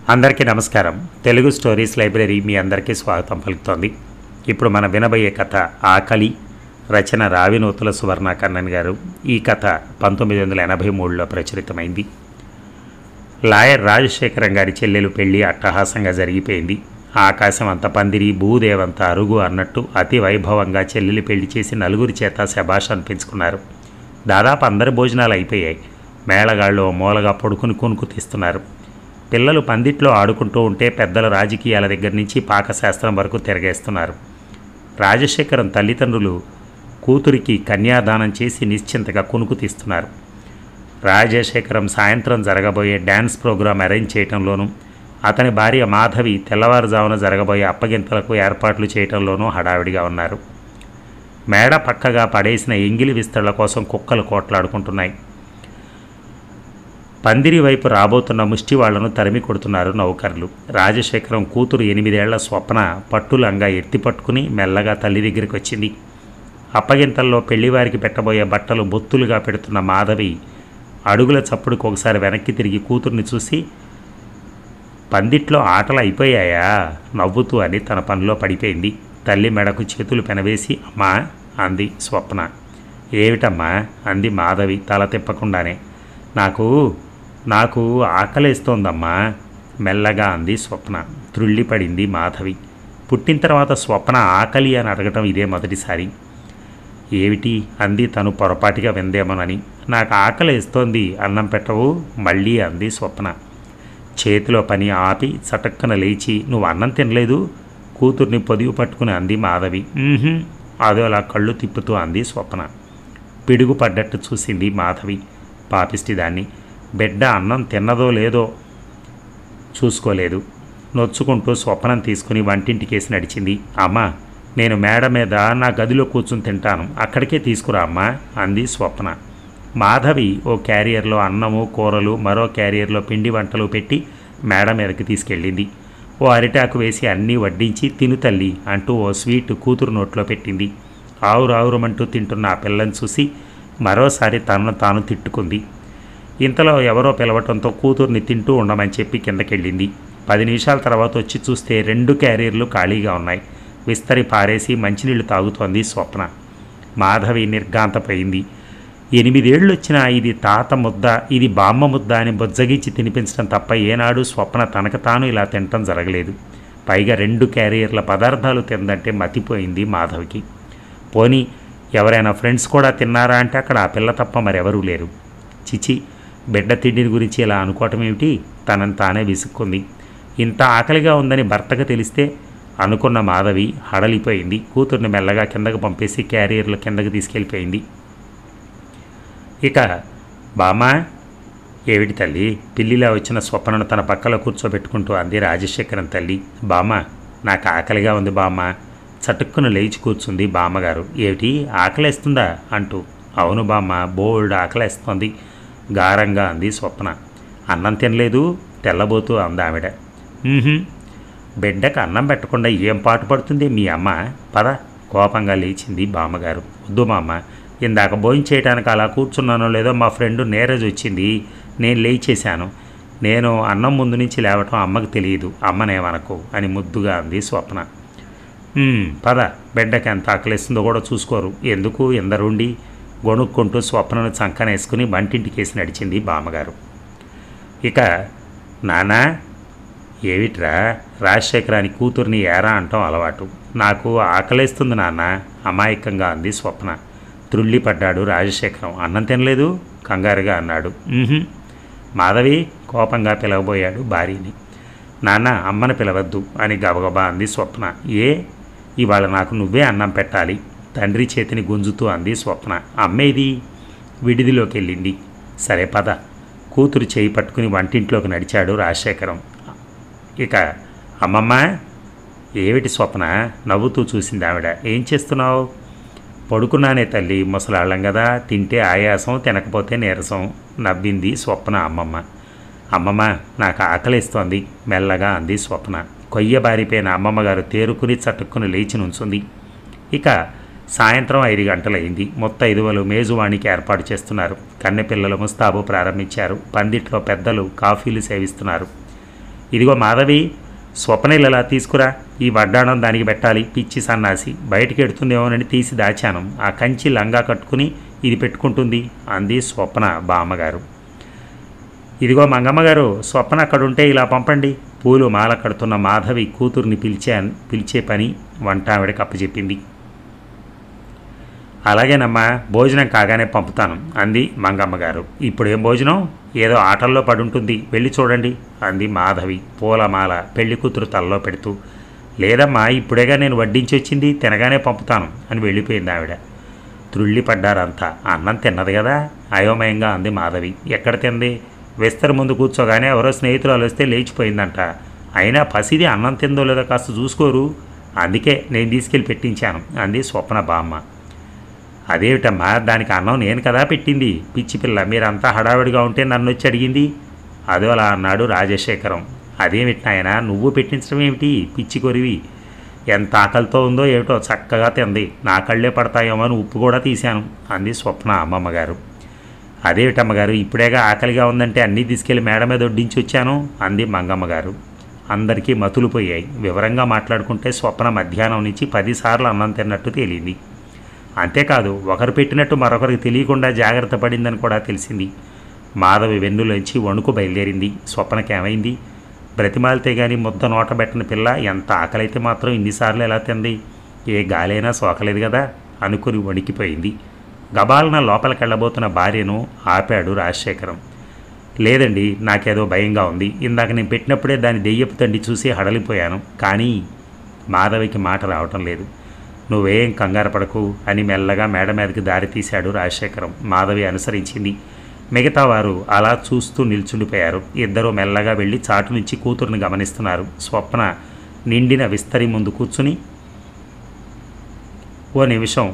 అందరికీ నమస్కారం Telugu stories library మీ అందరికీ స్వాగతం పలుకుతోంది ఇప్పుడు మనం వినబోయే కథ ఆకలి రచన రావినూతుల సువర్ణ కన్నన్ గారు ఈ కథ పంతొమ్మిది వందల ఎనభై మూడులో ప్రచురితమైంది లాయర్ రాజశేఖరం గారి చెల్లెలు పెళ్లి అట్టహాసంగా జరిగిపోయింది ఆకాశం అంత పందిరి భూదేవంత అరుగు అన్నట్టు అతి వైభవంగా చెల్లెలి పెళ్లి చేసి నలుగురి చేత శభాష్ అనిపించుకున్నారు దాదాపు అందరి భోజనాలు అయిపోయాయి మేళగాళ్ళు ఓ మూలగా పడుకుని కొనుక్కు తీస్తున్నారు పిల్లలు పందిట్లో ఆడుకుంటూ ఉంటే పెద్దల రాజకీయాల దగ్గర నుంచి పాకశాస్త్రం వరకు తిరగేస్తున్నారు రాజశేఖరం తల్లిదండ్రులు కూతురికి కన్యాదానం చేసి నిశ్చింతగా కునుకు తీస్తున్నారు రాజశేఖరం సాయంత్రం జరగబోయే డ్యాన్స్ ప్రోగ్రాం అరేంజ్ చేయటంలోనూ అతని భార్య మాధవి తెల్లవారుజామున జరగబోయే అప్పగింతలకు ఏర్పాట్లు చేయటంలోనూ హడావిడిగా ఉన్నారు మేడ పక్కగా పడేసిన ఎంగిలి విస్తరణ కోసం కుక్కలు కోట్లాడుకుంటున్నాయి పందిరి వైపు రాబోతున్న ముష్టి వాళ్లను తరిమి కొడుతున్నారు నౌకర్లు రాజశేఖరం కూతురు ఎనిమిదేళ్ల స్వప్న పట్టులంగా ఎత్తి పట్టుకుని మెల్లగా తల్లి దగ్గరికి వచ్చింది అప్పగింతల్లో పెళ్లివారికి పెట్టబోయే బట్టలు బొత్తులుగా పెడుతున్న మాధవి అడుగుల చప్పుడుకు ఒకసారి వెనక్కి తిరిగి కూతుర్ని చూసి పందిట్లో ఆటలు అయిపోయాయా నవ్వుతూ అని తన పనిలో పడిపోయింది తల్లి మెడకు చేతులు పెనవేసి అమ్మా అంది స్వప్న ఏమిటమ్మా అంది మాధవి తల తిప్పకుండానే నాకు నాకు ఆకలేస్తోందమ్మా మెల్లగా అంది స్వప్న త్రుళ్ళిపడింది మాధవి పుట్టిన తర్వాత స్వప్న ఆకలి అని అడగటం ఇదే మొదటిసారి ఏమిటి అంది తను పొరపాటుగా విందేమోనని నాకు ఆకలేస్తోంది అన్నం పెట్టవు మళ్ళీ అంది స్వప్న చేతిలో పని ఆపి చటక్కన లేచి నువ్వు అన్నం తినలేదు కూతుర్ని పొదివి పట్టుకుని అంది మాధవి "మ్మ్హ్మ్." అదోలా కళ్ళు తిప్పుతూ అంది స్వప్న పిడుగు పడ్డట్టు చూసింది మాధవి పాపిష్టి దాన్ని బిడ్డ అన్నం తిన్నదో లేదో చూసుకోలేదు నొచ్చుకుంటూ స్వప్నం తీసుకుని వంటింటికేసి నడిచింది అమ్మా నేను మేడ మీద నా గదిలో కూర్చుని తింటాను అక్కడికే తీసుకురా అమ్మా అంది స్వప్న మాధవి ఓ క్యారియర్లో అన్నము కూరలు మరో క్యారియర్లో పిండి వంటలు పెట్టి మేడ మీదకి తీసుకెళ్ళింది ఓ అరిటాకు వేసి అన్నీ వడ్డించి తిను తల్లి అంటూ ఓ స్వీట్ కూతురు నోట్లో పెట్టింది ఆవురావురమంటూ తింటున్న ఆ పిల్లని చూసి మరోసారి తనను తాను తిట్టుకుంది ఇంతలో ఎవరో పిలవటంతో కూతుర్ని తింటూ ఉండమని చెప్పి కిందకెళ్ళింది పది నిమిషాల తర్వాత వచ్చి చూస్తే రెండు క్యారియర్లు ఖాళీగా ఉన్నాయి విస్తరి పారేసి మంచినీళ్లు తాగుతోంది స్వప్న మాధవి నిర్గాంతపోయింది ఎనిమిదేళ్ళు వచ్చినా ఇది తాత ముద్ద ఇది బామ్మ ముద్ద అని బొజ్జగించి తినిపించడం తప్ప ఏనాడు స్వప్న తనకు తాను ఇలా తినటం జరగలేదు పైగా రెండు క్యారియర్ల పదార్థాలు తిందంటే మతిపోయింది మాధవికి పోనీ ఎవరైనా ఫ్రెండ్స్ కూడా తిన్నారా అంటే అక్కడ ఆ పిల్ల తప్ప మరెవరూ లేరు చిచి బిడ్డ తిండిని గురించి ఇలా అనుకోవటం ఏమిటి తనని తానే విసుక్కుంది ఇంత ఆకలిగా ఉందని భర్తకు తెలిస్తే అనుకున్న మాధవి హడలిపోయింది కూతుర్ని మెల్లగా కిందకు పంపేసి క్యారియర్లు కిందకు తీసుకెళ్ళిపోయింది ఇక బామ్మ ఏమిటి తల్లి పిల్లిలా వచ్చిన స్వప్నను తన పక్కలో కూర్చోబెట్టుకుంటూ అంది రాజశేఖరం తల్లి బామ్మ నాకు ఆకలిగా ఉంది బామ్మ చటుక్కున లేచి కూర్చుంది బామ్మగారు ఏమిటి ఆకలేస్తుందా అంటూ అవును బామ్మ బోల్డ్ ఆకలేస్తోంది గారంగా అంది స్వప్న అన్నం తినలేదు తెల్లబోతూ అంది ఆవిడ "మ్మ్హ్మ్. బిడ్డకు అన్నం పెట్టకుండా ఏం పాటు పడుతుంది మీ అమ్మ పద కోపంగా లేచింది బామ్మగారు వద్దు మామ ఇందాక భోజనం చేయడానికి అలా కూర్చున్నానో లేదో మా ఫ్రెండ్ నీరజ్ వచ్చింది నేను లేచేశాను నేను అన్నం ముందు నుంచి లేవటం అమ్మకు తెలియదు అమ్మనేమనకు అని ముద్దుగా అంది స్వప్న "ఉమ్, పద బిడ్డకి ఎంత ఆకలిస్తుందో కూడా చూసుకోరు ఎందుకు ఎందరుండి గొణుక్కుంటూ స్వప్నను చంకనేసుకుని వంటింటికేసి నడిచింది బామ్మగారు ఇక నానా ఏమిట్రా రాజశేఖరాని కూతుర్ని ఏరా అంటాం అలవాటు నాకు ఆకలేస్తుంది నాన్న అమాయకంగా అంది స్వప్న త్రుళ్ళిపడ్డాడు రాజశేఖరం అన్నం తినలేదు కంగారుగా అన్నాడు "ఉహుం." మాధవి కోపంగా పిలవబోయాడు భార్యని నాన్న అమ్మను పిలవద్దు అని గబగబా అంది స్వప్న ఏ ఇవాళ నాకు నువ్వే అన్నం పెట్టాలి తండ్రి చేతిని గుంజుతూ అంది స్వప్న అమ్మేది విడిదిలోకి వెళ్ళింది సరే పద కూతురు చేయి పట్టుకుని వంటింట్లోకి నడిచాడు రాజశేఖరం ఇక అమ్మమ్మ ఏమిటి స్వప్న నవ్వుతూ చూసింది ఆవిడ ఏం చేస్తున్నావు పడుకున్నానే తల్లి ముసలాళ్ళం కదా తింటే ఆయాసం తినకపోతే నీరసం నవ్వింది స్వప్న అమ్మమ్మ అమ్మమ్మ నాకు ఆకలిస్తోంది మెల్లగా అంది స్వప్న కొయ్య బారిపోయిన అమ్మమ్మ గారు తేరుకుని చటుక్కుని లేచి నుంచుంది ఇక సాయంత్రం ఐదు గంటలైంది ముత్తైదువలు మేజువాణికి ఏర్పాటు చేస్తున్నారు కన్నెపిల్లలు ముస్తాబు ప్రారంభించారు పందిట్లో పెద్దలు కాఫీలు సేవిస్తున్నారు ఇదిగో మాధవి స్వప్నలు ఇలా తీసుకురా ఈ వడ్డాణం దానికి పెట్టాలి పిచ్చి సన్నాసి బయటికి ఎడుతుందేమోనని తీసి దాచాను ఆ కంచి లంగా కట్టుకుని ఇది పెట్టుకుంటుంది అంది స్వప్న బామ్మగారు ఇదిగో మంగమ్మ గారు స్వప్న అక్కడ ఉంటే ఇలా పంపండి పూలు మాల కడుతున్న మాధవి కూతుర్ని పిలిచే పిలిచే పని వంట ఆవిడకి అప్పచెప్పింది అలాగేనమ్మా భోజనం కాగానే పంపుతాను అంది మంగమ్మ గారు ఇప్పుడేం భోజనం ఏదో ఆటల్లో పడుంటుంది వెళ్ళి చూడండి అంది మాధవి పూలమాల పెళ్లి కూతురు తలలో పెడుతూ లేదమ్మా ఇప్పుడేగా నేను వడ్డించి వచ్చింది తినగానే పంపుతాను అని వెళ్ళిపోయింది ఆవిడ త్రుళ్ళి పడ్డారంతా అన్నం తిన్నది కదా అయోమయంగా అంది మాధవి ఎక్కడ తింది విస్తర ముందు కూర్చోగానే ఎవరో స్నేహితురాలు వస్తే లేచిపోయిందంట అయినా పసిది అన్నం తిందో లేదో కాస్త చూసుకోరు అందుకే నేను తీసుకెళ్ళి పెట్టించాను అంది స్వప్న బామ్మ అదేమిటమ్మా దానికి అన్నం నేను కదా పెట్టింది పిచ్చి పిల్ల మీరంతా హడావిడిగా ఉంటే నన్ను వచ్చి అడిగింది అదో అలా అన్నాడు రాజశేఖరం అదేమిటి నాయన నువ్వు పెట్టించడం ఏమిటి పిచ్చి కొరివి ఎంత ఆకలితో ఉందో ఏమిటో చక్కగా తింది నా కళ్ళే పడతాయేమో అని ఉప్పు కూడా తీశాను అంది స్వప్న అమ్మమ్మ గారు అదేమిటమ్మగారు ఇప్పుడేగా ఆకలిగా ఉందంటే అన్నీ తీసుకెళ్లి మేడ మీద వడ్డించి వచ్చాను అంది మంగమ్మ గారు అందరికీ మతులు పోయాయి వివరంగా మాట్లాడుకుంటే స్వప్న మధ్యాహ్నం నుంచి పదిసార్లు అన్నం తిన్నట్టు తేలింది అంతేకాదు ఒకరు పెట్టినట్టు మరొకరికి తెలియకుండా జాగ్రత్త పడిందని కూడా తెలిసింది మాధవి వెన్నులోంచి వణుకు బయలుదేరింది స్వప్నకి ఏమైంది బ్రతిమాలితే గాని ముద్ద నోట పెట్టిన పిల్ల ఎంత ఆకలైతే మాత్రం ఇన్నిసార్లు ఎలా తింది ఏ గాలైనా సోకలేదు కదా అనుకుని వణికిపోయింది గబాలన లోపలికెళ్ళబోతున్న భార్యను ఆపాడు రాజశేఖరం లేదండి నాకేదో భయంగా ఉంది ఇందాక నేను పెట్టినప్పుడే దాని దెయ్యపు తండ్రి చూసి హడలిపోయాను కానీ మాధవికి మాట రావటం లేదు నువ్వేం కంగారు పడకు అని మెల్లగా మేడ మీదకి దారి తీశాడు రాజశేఖరం మాధవి అనుసరించింది మిగతా వారు అలా చూస్తూ నిల్చుండిపోయారు ఇద్దరూ మెల్లగా వెళ్ళి చాటు నుంచి కూతురుని గమనిస్తున్నారు స్వప్న నిండిన విస్తరి ముందు కూర్చుని ఓ నిమిషం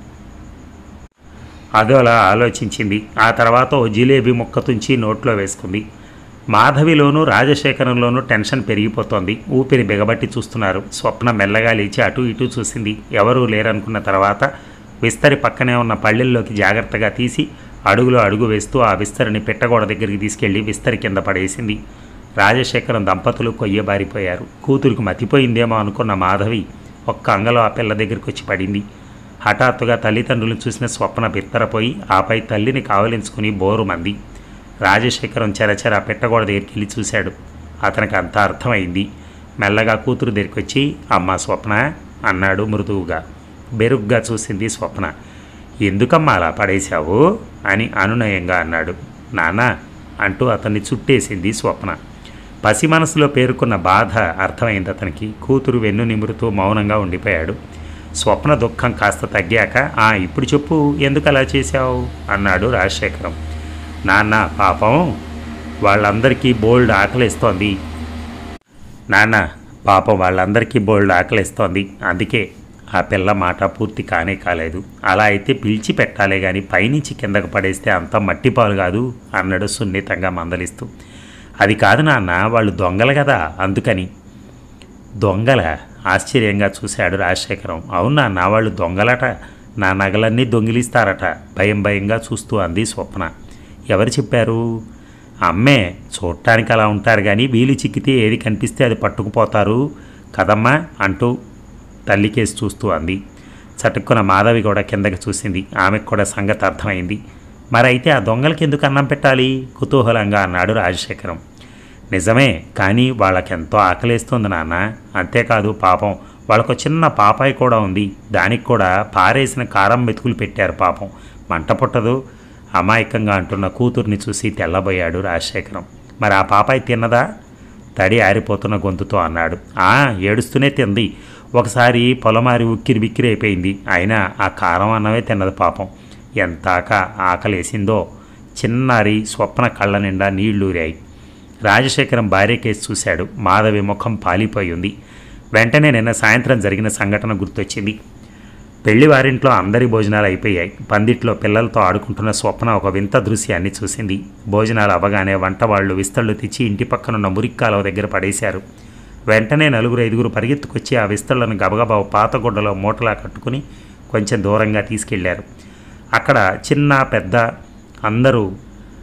అదోలా ఆలోచించింది ఆ తర్వాత ఓ జిలేబీ ముక్క తుంచి నోట్లో వేసుకుంది మాధవిలోనూ రాజశేఖరంలోనూ టెన్షన్ పెరిగిపోతోంది ఊపిరి బిగబట్టి చూస్తున్నారు స్వప్న మెల్లగా లేచి అటు ఇటు చూసింది ఎవరూ లేరనుకున్న తర్వాత విస్తరి పక్కనే ఉన్న పళ్ళెల్లోకి జాగ్రత్తగా తీసి అడుగులో అడుగు వేస్తూ ఆ విస్తరిని పెట్టగోడ దగ్గరికి తీసుకెళ్లి విస్తరి కింద పడేసింది రాజశేఖరం దంపతులు కొయ్యబారిపోయారు కూతురికి మతిపోయిందేమో అనుకున్న మాధవి ఒక్క అంగలో ఆ పిల్ల దగ్గరికి వచ్చి పడింది హఠాత్తుగా తల్లిదండ్రులను చూసిన స్వప్న బిత్తరపోయి ఆపై తల్లిని కావలించుకుని బోరుమంది రాజశేఖరం చెరచెర పెట్టగోడ దగ్గరికి వెళ్ళి చూశాడు అతనికి అంతా అర్థమైంది మెల్లగా కూతురు దగ్గరికి వచ్చి అమ్మా స్వప్న అన్నాడు మృదువుగా బెరుగ్గా చూసింది స్వప్న ఎందుకమ్మా అలా పడేశావు అని అనునయంగా అన్నాడు నాన్న అంటూ అతన్ని చుట్టేసింది స్వప్న పసి మనసులో పేరుకున్న బాధ అర్థమైంది అతనికి కూతురు వెన్ను నిమురుతూ మౌనంగా ఉండిపోయాడు స్వప్న దుఃఖం కాస్త తగ్గాక ఆ ఇప్పుడు చెప్పు ఎందుకు అలా చేశావు అన్నాడు రాజశేఖరం నాన్న పాపం వాళ్ళందరికీ బోల్డ్ ఆకలిస్తోంది నాన్న పాపం వాళ్ళందరికీ బోల్డ్ ఆకలిస్తోంది అందుకే ఆ పిల్ల మాట పూర్తి కానే కాలేదు అలా అయితే పిలిచి పెట్టాలే కానీ పైనుంచి కిందకు పడేస్తే అంతా మట్టిపాలు కాదు అన్నాడు సున్నితంగా మందలిస్తూ అది కాదు నాన్న వాళ్ళు దొంగలు కదా అందుకని దొంగల ఆశ్చర్యంగా చూశాడు రాజశేఖరం అవునా నా వాళ్ళు దొంగలట నా నగలన్నీ దొంగిలిస్తారట భయం భయంగా చూస్తూ అంది స్వప్న ఎవరు చెప్పారు అమ్మే చూడటానికి అలా ఉంటారు కానీ వీలు చిక్కితే ఏది కనిపిస్తే అది పట్టుకుపోతారు కదమ్మా అంటూ తల్లికేసి చూస్తూ అంది చటుక్కున మాధవి కూడా కిందకి చూసింది ఆమెకు కూడా సంగతి అర్థమైంది మరి అయితే ఆ దొంగలకి ఎందుకు అన్నం పెట్టాలి కుతూహలంగా అన్నాడు రాజశేఖరం నిజమే కానీ వాళ్ళకెంతో ఆకలేస్తుంది నాన్న అంతేకాదు పాపం వాళ్ళకు చిన్న పాపాయి కూడా ఉంది దానికి కూడా పారేసిన కారం మెతుకులు పెట్టారు పాపం మంట పుట్టదు అమాయకంగా అంటున్న కూతుర్ని చూసి తెల్లబోయాడు రాజశేఖరం మరి ఆ పాపాయి తిన్నదా తడి ఆరిపోతున్న గొంతుతో అన్నాడు ఆ ఏడుస్తూనే తింది ఒకసారి పొలమారి ఉక్కిరి బిక్కిరి అయిపోయింది అయినా ఆ కారం అన్నమే తిన్నది పాపం ఎంతాక ఆకలేసిందో చిన్నారి స్వప్న కళ్ళ నిండా నీళ్లూరాయి రాజశేఖరం భార్య కేసు చూశాడు మాధవి ముఖం పాలిపోయి ఉంది వెంటనే నిన్న సాయంత్రం జరిగిన సంఘటన గుర్తొచ్చింది పెళ్లి వారింట్లో అందరి భోజనాలు అయిపోయాయి పందిట్లో పిల్లలతో ఆడుకుంటున్న స్వప్న ఒక వింత దృశ్యాన్ని చూసింది భోజనాలు అవ్వగానే వంట వాళ్ళు విస్తళ్ళు తెచ్చి ఇంటి పక్కనున్న మురిక్కాలవ దగ్గర పడేశారు వెంటనే నలుగురు ఐదుగురు పరిగెత్తుకొచ్చి ఆ విస్తళ్లను గబగబా ఓ పాత గుడ్డలో మూటలా కట్టుకుని కొంచెం దూరంగా తీసుకెళ్లారు అక్కడ చిన్న పెద్ద అందరూ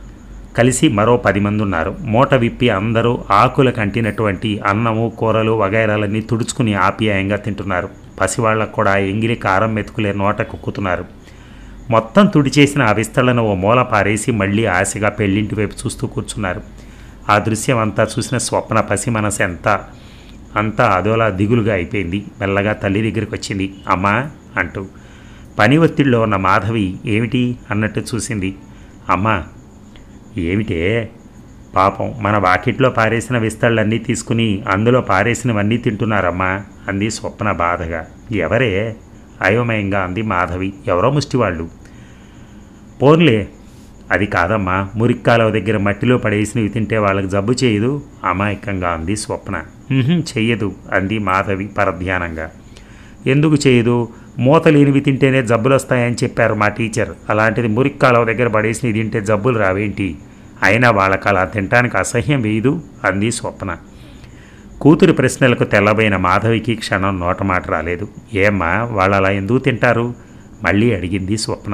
కలిసి మరో పది మంది ఉన్నారు మూట విప్పి అందరూ ఆకుల కంటినటువంటి అన్నము కూరలు వగైరాలన్నీ తుడుచుకుని ఆప్యాయంగా తింటున్నారు పసివాళ్ళకు కూడా ఎంగిలి కారం మెతుకులే నోట కుక్కుతున్నారు మొత్తం తుడిచేసిన ఆ విస్తళ్లను ఓ మూల పారేసి మళ్ళీ ఆశగా పెళ్ళింటి వైపు చూస్తూ కూర్చున్నారు ఆ దృశ్యం అంతా చూసిన స్వప్న పసి మనసు ఎంత అంతా అదోలా దిగులుగా అయిపోయింది మెల్లగా తల్లి దగ్గరికి వచ్చింది అమ్మా అంటూ పని ఒత్తిడిలో ఉన్న మాధవి ఏమిటి అన్నట్టు చూసింది అమ్మా ఏమిటే పాపం మన వాకిట్లో పారేసిన విస్తళ్ళన్నీ తీసుకుని అందులో పారేసినవన్నీ తింటున్నారమ్మా అంది స్వప్న బాధగా ఎవరే అయోమయంగా అంది మాధవి ఎవరో ముష్టివాళ్ళు పోన్లే అది కాదమ్మా మురిక్కాలవ దగ్గర మట్టిలో పడేసినవి తింటే వాళ్ళకి జబ్బు చేయదు అమాయకంగా అంది స్వప్న "ఉహుం, చెయ్యదు అంది మాధవి పరధ్యానంగా ఎందుకు చేయదు మూత లేనివి తింటేనే జబ్బులు వస్తాయని చెప్పారు మా టీచర్ అలాంటిది మురిక్కాలవ దగ్గర పడేసినవి తింటే జబ్బులు రావేంటి అయినా వాళ్ళకి అలా తినటానికి అసహ్యం వేయదు అంది స్వప్న కూతురి ప్రశ్నలకు తెల్లబోయిన మాధవికి క్షణం నోటమాట రాలేదు ఏమ్మా వాళ్ళు అలా ఎందుకు తింటారు మళ్ళీ అడిగింది స్వప్న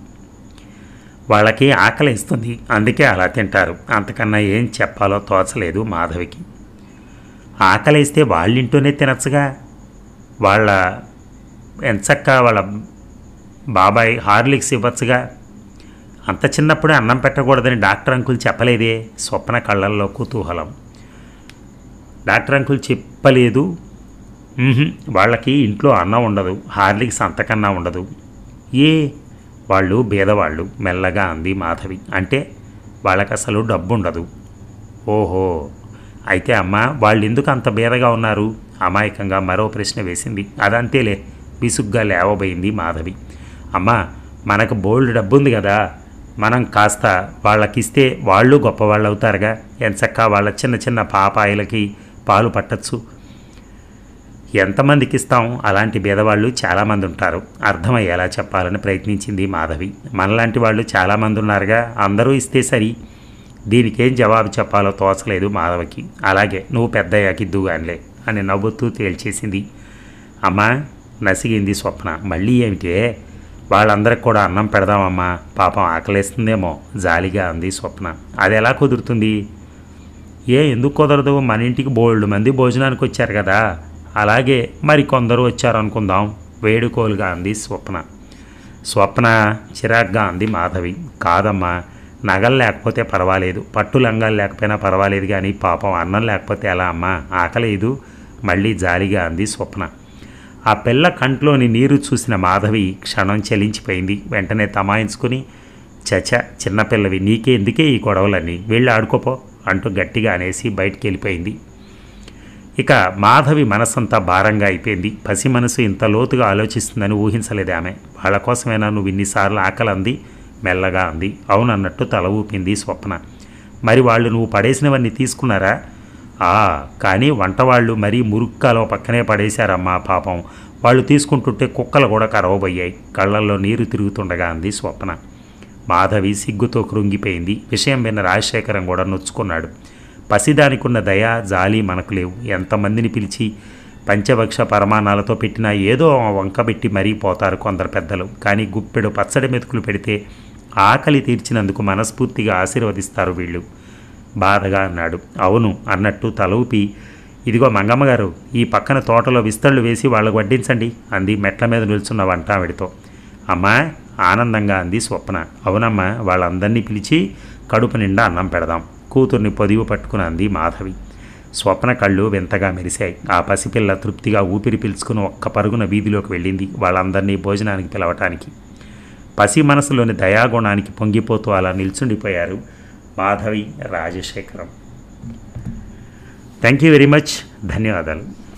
వాళ్ళకి ఆకలి ఇస్తుంది అందుకే అలా తింటారు అంతకన్నా ఏం చెప్పాలో తోచలేదు మాధవికి ఆకలిస్తే వాళ్ళింటూనే తినచ్చుగా వాళ్ళ ఎంచక్క వాళ్ళ బాబాయ్ హార్లిక్స్ ఇవ్వచ్చుగా అంత చిన్నప్పుడే అన్నం పెట్టకూడదని డాక్టర్ అంకుల్ చెప్పలేదే స్వప్న కళ్ళల్లో కుతూహలం డాక్టర్ అంకుల్ చెప్పలేదు "ఉహుం, వాళ్ళకి ఇంట్లో అన్నం ఉండదు హార్లిక్స్ అంతకన్నా ఉండదు ఏ వాళ్ళు బీదవాళ్ళు మెల్లగా అంది మాధవి అంటే వాళ్ళకి అసలు డబ్బు ఉండదు ఓహో అయితే అమ్మ వాళ్ళు ఎందుకు అంత బీదగా ఉన్నారు అమాయకంగా మరో ప్రశ్న వేసింది అదంతేలే విసుగ్గా లేవబోయింది మాధవి అమ్మ మనకు బోల్డ్ డబ్బు ఉంది కదా మనం కాస్త వాళ్ళకిస్తే వాళ్ళు గొప్పవాళ్ళు అవుతారుగా ఎంచక్కా వాళ్ళ చిన్న చిన్న పాపాయిలకి పాలు పట్టచ్చు ఎంతమందికి ఇస్తాం అలాంటి బీదవాళ్ళు చాలామంది ఉంటారు అర్థమయ్యేలా చెప్పాలని ప్రయత్నించింది మాధవి మనలాంటి వాళ్ళు చాలామంది ఉన్నారుగా అందరూ ఇస్తే సరి దీనికేం జవాబు చెప్పాలో తోచలేదు మాధవికి అలాగే నువ్వు పెద్దయ్యాకి ఇద్దుగానిలే అని నవ్వుతూ తేల్చేసింది అమ్మా నసిగింది స్వప్న మళ్ళీ ఏమిటే వాళ్ళందరికి కూడా అన్నం పెడదామమ్మా పాపం ఆకలేస్తుందేమో జాలిగా అంది స్వప్న అది ఎలా కుదురుతుంది ఏ ఎందుకు కుదరదు మన ఇంటికి బోల్డ్ మంది భోజనానికి వచ్చారు కదా అలాగే మరి కొందరు వచ్చారు అనుకుందాం వేడుకోలుగా అంది స్వప్న స్వప్న చిరాగ్గా అంది మాధవి కాదమ్మా నగలు లేకపోతే పర్వాలేదు పట్టు లంగాలు లేకపోయినా పర్వాలేదు కానీ పాపం అన్నం లేకపోతే ఎలా అమ్మా ఆకలేదు మళ్ళీ జాలిగా అంది స్వప్న ఆ పిల్ల కంట్లోని నీరు చూసిన మాధవి క్షణం చలించిపోయింది వెంటనే తమాయించుకుని చచ చిన్నపిల్లవి నీకే ఎందుకే ఈ గొడవలన్నీ వెళ్ళి ఆడుకోపో అంటూ గట్టిగా అనేసి బయటికి వెళ్ళిపోయింది ఇక మాధవి మనసంతా భారంగా అయిపోయింది పసి మనసు ఇంత లోతుగా ఆలోచిస్తుందని ఊహించలేదు ఆమె వాళ్ళ కోసమైనా నువ్వు ఇన్నిసార్లు ఆకలి అంది మెల్లగా అంది అవునన్నట్టు తల ఊపింది స్వప్న మరి వాళ్ళు నువ్వు పడేసినవన్నీ తీసుకున్నారా ఆ కానీ వంట వాళ్ళు మరీ మురుక్కాలో పక్కనే పడేశారమ్మా పాపం వాళ్ళు తీసుకుంటుంటే కుక్కలు కూడా కరవబోయాయి కళ్ళల్లో నీరు తిరుగుతుండగా అంది స్వప్న మాధవి సిగ్గుతో కృంగిపోయింది విషయం విన్న రాజశేఖరం కూడా నొచ్చుకున్నాడు పసిదానికున్న దయ జాలి మనకు లేవు ఎంతమందిని పిలిచి పంచభక్ష పరమాణాలతో పెట్టినా ఏదో వంకబెట్టి మరీ పోతారు కొందరు పెద్దలు కానీ గుప్పెడు పచ్చడి మెతుకులు పెడితే ఆకలి తీర్చినందుకు మనస్ఫూర్తిగా ఆశీర్వదిస్తారు వీళ్ళు బాధగా అన్నాడు అవును అన్నట్టు తల ఊపి ఇదిగో మంగమ్మ గారు ఈ పక్కన తోటలో విస్తళ్ళు వేసి వాళ్ళకు వడ్డించండి అంది మెట్ల మీద నిల్చున్న వంటావిడితో అమ్మా ఆనందంగా అంది స్వప్న అవునమ్మా వాళ్ళందరినీ పిలిచి కడుపు నిండా అన్నం పెడదాం కూతుర్ని పొదివు పట్టుకుని అంది మాధవి స్వప్న కళ్ళు వింతగా మెరిశాయి ఆ పసిపిల్ల తృప్తిగా ఊపిరి పీల్చుకుని ఒక్క పరుగున వీధిలోకి వెళ్ళింది వాళ్ళందరినీ భోజనానికి పిలవటానికి పసి మనసులోని దయాగుణానికి పొంగిపోతూ అలా నిల్చుండిపోయారు Madhavi Rajasekharam thank you very much ధన్యవాదాలు